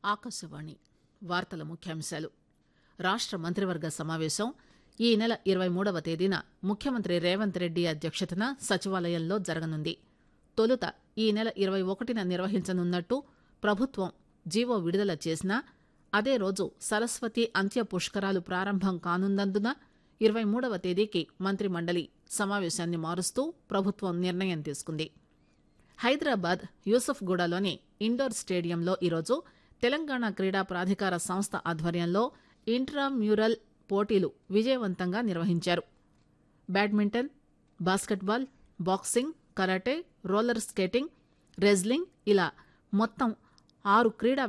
ఆకాశవాణి వార్తల ముఖ్యాంశాలు రాష్ట మంత్రివర్గ సమావేశం ఈ నెల ఇరవై మూడవ తేదీన ముఖ్యమంత్రి రేవంత్ రెడ్డి అధ్యక్షతన సచివాలయంలో జరగనుంది తొలుత ఈ నెల ఇరవై ఒకటిన నిర్వహించనున్నట్టు ప్రభుత్వం జీవో విడుదల చేసినా అదే రోజు సరస్వతి అంత్య పుష్కరాలు ప్రారంభం కానున్నందున ఇరవై మూడవ తేదీకి మంత్రిమండలి సమావేశాన్ని మారుస్తూ ప్రభుత్వం నిర్ణయం తీసుకుంది హైదరాబాద్ యూసఫ్గూడలోని ఇండోర్ స్టేడియంలో ఈరోజు తెలంగాణ క్రీడా ప్రాధికార సంస్థ ఆధ్వర్యంలో ఇంట్రా మ్యూరల్ పోటీలు విజయవంతంగా నిర్వహించారు badminton basketball boxing karate roller skating wrestling ఇలా మొత్తం ఆరు క్రీడా